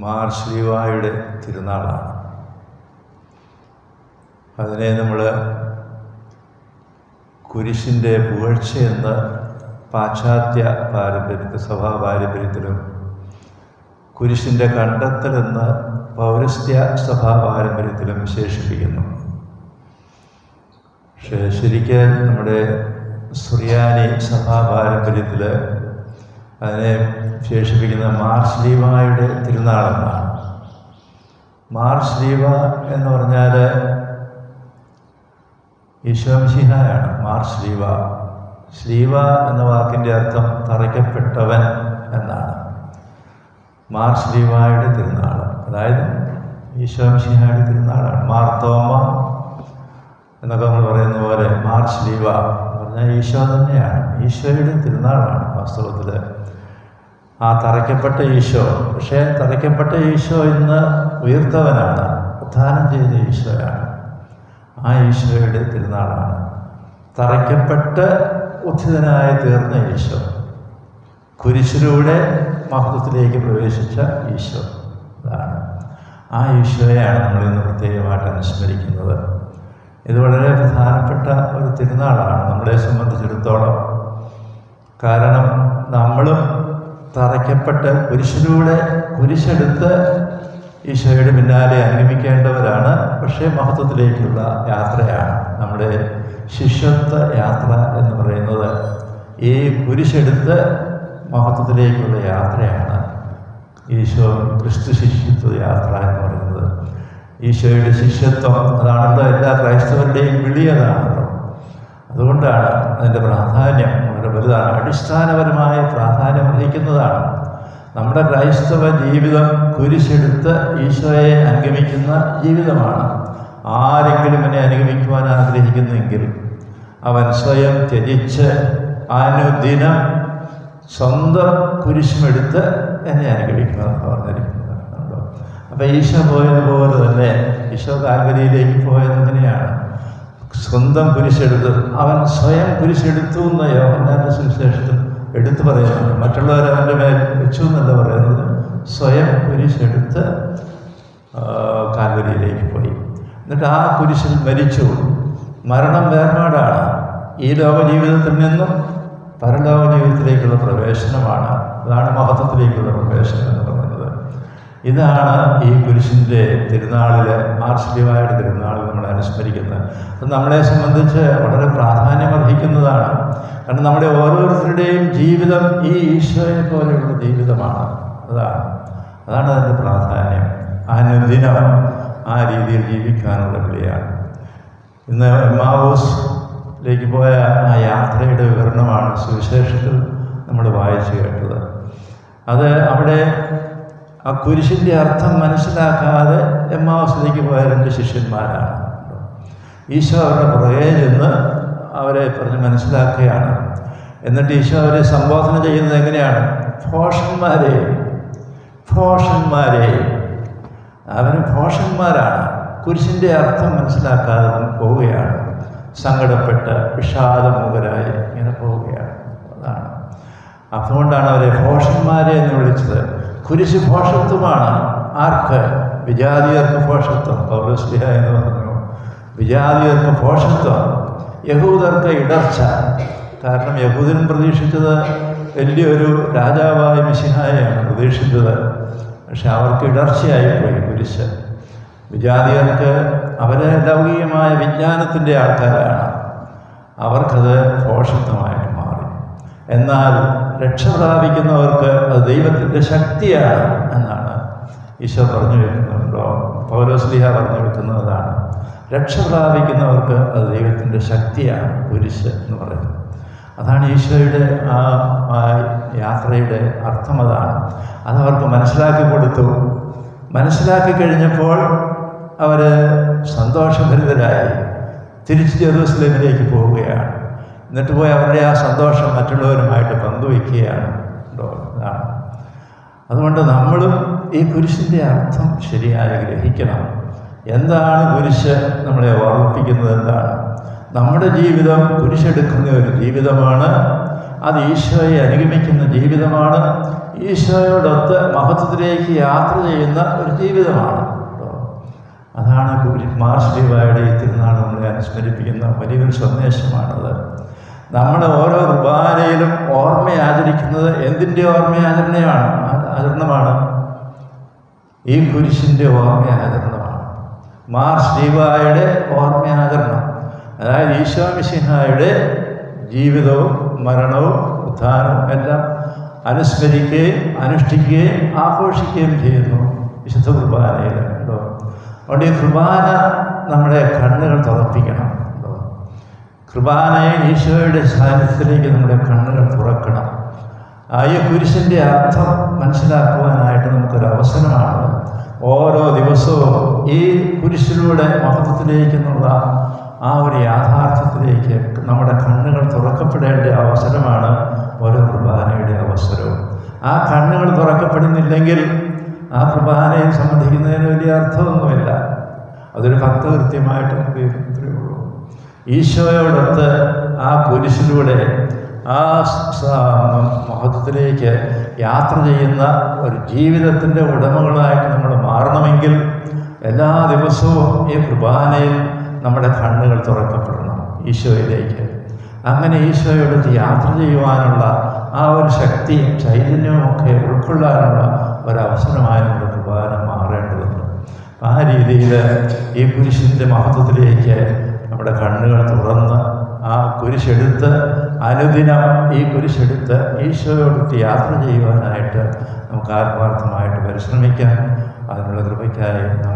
മാർശ്ലീവായുടെ തിരുനാളാണ് അതിനെ നമ്മൾ കുരിശിൻ്റെ പുകഴ്ചയെന്ന് പാശ്ചാത്യ പാരമ്പര്യത്തിൽ സഭാ പാരമ്പര്യത്തിലും കുരിശിൻ്റെ കണ്ടെത്തലെന്ന് പൗരസ്ത്യ സഭാ പാരമ്പര്യത്തിലും വിശേഷിപ്പിക്കുന്നു പക്ഷേ ശരിക്ക് നമ്മുടെ സുറിയാനി സഭാ പാരമ്പര്യത്തിൽ അതിനെ വിശേഷിപ്പിക്കുന്ന മാർച്ച് ലീവായുടെ തിരുനാളെന്നാണ് മാർച്ച് ലീവ എന്ന് പറഞ്ഞാൽ ഈശോംശിഹായാണ് മാർച്ച് ലീവ ശ്ലീവ എന്ന വാക്കിൻ്റെ അർത്ഥം തറയ്ക്കപ്പെട്ടവൻ എന്നാണ് മാർച്ച് ലീവായുടെ തിരുനാൾ അതായത് ഈശോംശിഹായുടെ തിരുനാളാണ് മാർത്തോമ എന്നൊക്കെ നമ്മൾ പറയുന്ന പോലെ മാർച്ച് ലീവ എന്ന് പറഞ്ഞാൽ ഈശോ തന്നെയാണ് ഈശോയുടെ തിരുനാളാണ് വാസ്തവത്തിൽ ആ തറയ്ക്കപ്പെട്ട ഈശോ പക്ഷേ തറയ്ക്കപ്പെട്ട ഈശോ ഇന്ന് ഉയർത്തവനാണ് ഉത്ഥാനം ചെയ്ത ഈശോയാണ് ആ ഈശോയുടെ തിരുനാളാണ് തറയ്ക്കപ്പെട്ട് ഉത്ഥിതനായി തീർന്ന ഈശോ കുരിശിലൂടെ മഹത്വത്തിലേക്ക് പ്രവേശിച്ച ഈശോ അതാണ് ആ ഈശോയെയാണ് നമ്മൾ ഇന്ന് പ്രത്യേകമായിട്ട് അനുസ്മരിക്കുന്നത് ഇത് വളരെ പ്രധാനപ്പെട്ട ഒരു തിരുനാളാണ് നമ്മളെ സംബന്ധിച്ചിടത്തോളം കാരണം നമ്മളും തറയ്ക്കപ്പെട്ട് കുരിശിലൂടെ കുരിശെടുത്ത് ഈശോയുടെ പിന്നാലെ അനുഗമിക്കേണ്ടവരാണ് പക്ഷേ മഹത്വത്തിലേക്കുള്ള യാത്രയാണ് നമ്മുടെ ശിഷ്യത്വ യാത്ര എന്ന് പറയുന്നത് ഈ കുരിശെടുത്ത് മഹത്വത്തിലേക്കുള്ള യാത്രയാണ് ഈശോ ക്രിസ്തു ശിഷ്യത്വ യാത്ര എന്ന് പറയുന്നത് ഈശോയുടെ ശിഷ്യത്വം അതാണല്ലോ എല്ലാ ക്രൈസ്തവരുടെയും വിളി അതാണല്ലോ അതുകൊണ്ടാണ് അതിൻ്റെ പ്രാധാന്യം വളരെ വലുതാണ് അടിസ്ഥാനപരമായ പ്രാധാന്യം അർഹിക്കുന്നതാണ് നമ്മുടെ ക്രൈസ്തവ ജീവിതം കുരിശെടുത്ത് ഈശോയെ അനുഗമിക്കുന്ന ജീവിതമാണ് ആരെങ്കിലും എന്നെ അനുഗമിക്കുവാൻ ആഗ്രഹിക്കുന്നെങ്കിൽ അവൻ സ്വയം ത്യജിച്ച് അനുദിനം സ്വന്തം കുരിശുമെടുത്ത് എന്നെ അനുഗമിക്കുമെന്ന് പറഞ്ഞിരിക്കുന്നത് കണ്ടോ അപ്പം ഈശോ പോയതുപോലെ തന്നെ ഈശോ കാൽവരിയിലേക്ക് പോയത് എങ്ങനെയാണ് സ്വന്തം കുരിശെടുത്ത് അവൻ സ്വയം കുരിശെടുത്തു എന്ന് യോഹന്നാന്റെ സുവിശേഷത്തിൽ എടുത്തു പറയുന്നുണ്ട് മറ്റുള്ളവർ അവൻ്റെ മേൽ വെച്ചു എന്നല്ല പറയുന്നത് സ്വയം കുരിശെടുത്ത് ആ, കാൽവരിയിലേക്ക് പോയി എന്നിട്ട് ആ കുരിശിൽ മരിച്ചു മരണം വേർപാടാണ് ഈ ലോക ജീവിതത്തിൽ നിന്നും പരലോക ജീവിതത്തിലേക്കുള്ള പ്രവേശനമാണ് അതാണ് മഹത്വത്തിലേക്കുള്ള പ്രവേശനം എന്ന് പറയുന്നത് ഇതാണ് ഈ കുരിശിൻ്റെ തിരുനാളിൽ മാർശ്ലീവായുടെ തിരുനാളിൽ നമ്മൾ അനുസ്മരിക്കുന്നത് അത് നമ്മളെ സംബന്ധിച്ച് വളരെ പ്രാധാന്യമർഹിക്കുന്നതാണ് കാരണം നമ്മുടെ ഓരോരുത്തരുടെയും ജീവിതം ഈ ഈശോയെ പോലെയുള്ള ജീവിതമാണ് അതാണ് അതാണ് അതിൻ്റെ പ്രാധാന്യം അനുദിനം ആ രീതിയിൽ ജീവിക്കാനുള്ള വിളിയാണ് ഇന്ന് എമാവോസിലേക്ക് പോയ ആ യാത്രയുടെ വിവരണമാണ് സുവിശേഷത്തിൽ നമ്മൾ വായിച്ചു കേട്ടത് അത് അവിടെ ആ കുരിശിൻ്റെ അർത്ഥം മനസ്സിലാക്കാതെ എമ്മാവസിലേക്ക് പോയ രണ്ട് ശിഷ്യന്മാരാണ് ഈശോ അവരുടെ പുറകെ ചെന്ന് അവരെ പറഞ്ഞ് മനസ്സിലാക്കുകയാണ് എന്നിട്ട് ഈശോ അവരെ സംബോധന ചെയ്യുന്നത് എങ്ങനെയാണ് ഭോഷന്മാരെ ഭോഷന്മാരെ അവർ ഭോഷന്മാരാണ് കുരിശിൻ്റെ അർത്ഥം മനസ്സിലാക്കാതെ പോവുകയാണ് സങ്കടപ്പെട്ട് വിഷാദമുഖരായി ഇങ്ങനെ പോവുകയാണ് അതാണ് അതുകൊണ്ടാണ് അവരെ ഭോഷന്മാരെ എന്ന് വിളിച്ചത് കുരിശ് ഭോഷത്വമാണ് ആർക്ക് വിജാതിയർക്ക് ഭോഷത്വം പൗരസ്ലിഹ എന്ന് പറഞ്ഞു വിജാതിയർക്ക് ഭോഷത്വം യഹൂദർക്ക് ഇടർച്ച കാരണം യഹൂദൻ പ്രതീക്ഷിച്ചത് വലിയൊരു രാജാവായ മിശിഹായെയാണ് പ്രതീക്ഷിച്ചത് പക്ഷെ അവർക്ക് ഇടർച്ചയായിപ്പോയി കുരിശ് വിജാതിയർക്ക് അവരെ ലൗകികമായ വിജ്ഞാനത്തിൻ്റെ ആൾക്കാരാണ് അവർക്കത് ഭോഷത്വമായിട്ട് മാറി എന്നാൽ രക്ഷ പ്രാപിക്കുന്നവർക്ക് അത് ദൈവത്തിൻ്റെ ശക്തിയാണ് എന്നാണ് ഈശോ പറഞ്ഞു വെക്കുന്നുണ്ടോ പൗലോസ്ലിഹ പറഞ്ഞു വെക്കുന്നതാണ് രക്ഷ പ്രാപിക്കുന്നവർക്ക് അത് ദൈവത്തിൻ്റെ ശക്തിയാണ് കുരിശ് എന്ന് പറയുന്നത് അതാണ് ഈശോയുടെ ആ ആ യാത്രയുടെ അർത്ഥം അതാണ് അതവർക്ക് മനസ്സിലാക്കി കൊടുത്തു മനസ്സിലാക്കി കഴിഞ്ഞപ്പോൾ അവർ സന്തോഷഭരിതരായി തിരിച്ച് ജെറൂസലേമിലേക്ക് പോവുകയാണ് എന്നിട്ട് പോയി അവരുടെ ആ സന്തോഷം മറ്റുള്ളവരുമായിട്ട് പങ്കുവയ്ക്കുകയാണ് ഉണ്ടോ ഇതാണ് അതുകൊണ്ട് നമ്മളും ഈ കുരിശിൻ്റെ അർത്ഥം ശരിയായി ഗ്രഹിക്കണം എന്താണ് കുരിശ് നമ്മളെ ഓർമ്മിപ്പിക്കുന്നത് എന്താണ് നമ്മുടെ ജീവിതം കുരിശെടുക്കുന്ന ഒരു ജീവിതമാണ് അത് ഈശോയെ അനുഗമിക്കുന്ന ജീവിതമാണ് ഈശോയോടൊത്ത് മഹത്വത്തിലേക്ക് യാത്ര ചെയ്യുന്ന ഒരു ജീവിതമാണ് കേട്ടോ അതാണ് മാർശ്രീവായുടെ ഈ തിരുനാൾ നമ്മളെ അനുസ്മരിപ്പിക്കുന്ന വലിയൊരു സന്ദേശമാണത് നമ്മൾ ഓരോ കുർബാനയിലും ഓർമ്മ ആചരിക്കുന്നത് എന്തിൻ്റെ ഓർമ്മയാചരണയാണ് ആചരണമാണ് ഈ കുരിശിൻ്റെ ഓർമ്മയാചരണമാണ് മാർ ശ്രീവായുടെ ഓർമ്മയാചരണം അതായത് ഈശോ മിശിഹായുടെ ജീവിതവും മരണവും ഉത്ഥാനവും എല്ലാം അനുസ്മരിക്കുകയും അനുഷ്ഠിക്കുകയും ആഘോഷിക്കുകയും ചെയ്യുന്നു വിശുദ്ധ കുർബാനയിൽ കേട്ടോ അതുകൊണ്ട് ഈ കുർബാന നമ്മുടെ കണ്ണുകൾ തുറപ്പിക്കണം കേട്ടോ കുർബാനയെ ഈശോയുടെ സാന്നിധ്യത്തിലേക്ക് നമ്മുടെ കണ്ണുകൾ തുറക്കണം ആ ഈ കുരിശിൻ്റെ അർത്ഥം മനസ്സിലാക്കുവാനായിട്ട് നമുക്കൊരു അവസരമാണ് ഓരോ ദിവസവും ഈ കുരിശിലൂടെ മഹത്വത്തിലേക്ക് എന്നുള്ള ആ ഒരു യാഥാർത്ഥ്യത്തിലേക്ക് നമ്മുടെ കണ്ണുകൾ തുറക്കപ്പെടേണ്ട അവസരമാണ് ഓരോ കുർബാനയുടെ അവസരവും ആ കണ്ണുകൾ തുറക്കപ്പെടുന്നില്ലെങ്കിൽ ആ കുർബാനയെ സംബന്ധിക്കുന്നതിന് വലിയ അർത്ഥമൊന്നുമില്ല അതൊരു ഭക്തകൃത്യമായിട്ട് തീരുന്നത്രേ ഉള്ളൂ ഈശോയോടൊത്ത് ആ കുരിശിലൂടെ ആ സ- മഹത്വത്തിലേക്ക് യാത്ര ചെയ്യുന്ന ഒരു ജീവിതത്തിൻ്റെ ഉടമകളായിട്ട് നമ്മൾ മാറണമെങ്കിൽ എല്ലാ ദിവസവും ഈ കുർബാനയിൽ നമ്മുടെ കണ്ണുകൾ തുറക്കപ്പെടണം ഈശോയിലേക്ക് അങ്ങനെ ഈശോയോടൊത്ത് യാത്ര ചെയ്യുവാനുള്ള ആ ഒരു ശക്തിയും ചൈതന്യവും ഒക്കെ ഉൾക്കൊള്ളാനുള്ള ഒരവസരമായി നമ്മുടെ കുർബാന മാറേണ്ടതുണ്ട് ആ രീതിയിൽ ഈ കുരിശിൻ്റെ മഹത്വത്തിലേക്ക് നമ്മുടെ കണ്ണുകൾ തുറന്ന് ആ കുരിശെടുത്ത് അനുദിനം ഈ കുരിശെടുത്ത് ഈശോയോടൊത്ത് യാത്ര ചെയ്യുവാനായിട്ട് നമുക്ക് ആത്മാർത്ഥമായിട്ട് പരിശ്രമിക്കാം അതിനുള്ള കൃപയ്ക്കായി നാം